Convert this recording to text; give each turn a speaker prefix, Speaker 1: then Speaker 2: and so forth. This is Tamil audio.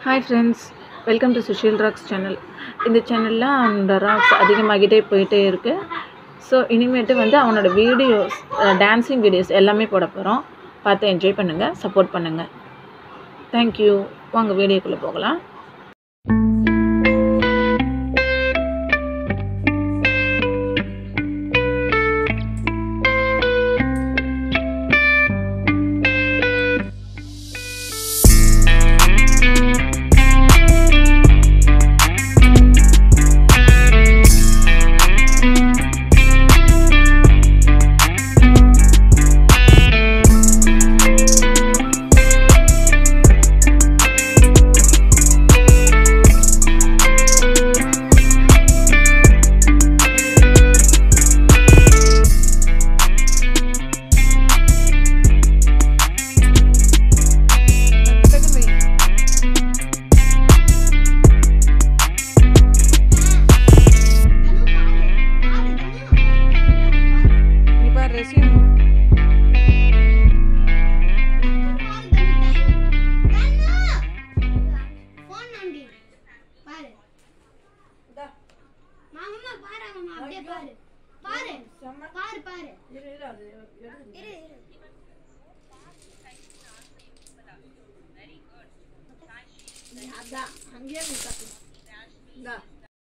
Speaker 1: hi friends welcome to Sushil rocks channel இந்த சேனலில் அந்த ராக்ஸ் அதிகமாகிட்டே போயிட்டே இருக்குது ஸோ இனிமேட்டு வந்து அவனோட வீடியோஸ் டான்ஸிங் வீடியோஸ் எல்லாமே போட போகிறோம் பார்த்து என்ஜாய் பண்ணுங்கள் சப்போர்ட் பண்ணுங்கள் தேங்க்யூ வாங்க வீடியோக்குள்ளே போகலாம் இப்போ ரெசியூம்
Speaker 2: ஃபோன் நோண்டி பாரு மாமா பாரு மாமா அப்படியே பாரு பாரு பாரு பாரு இரு இரு
Speaker 3: அதான் அங்கேயே நீ கட்டு இந்தா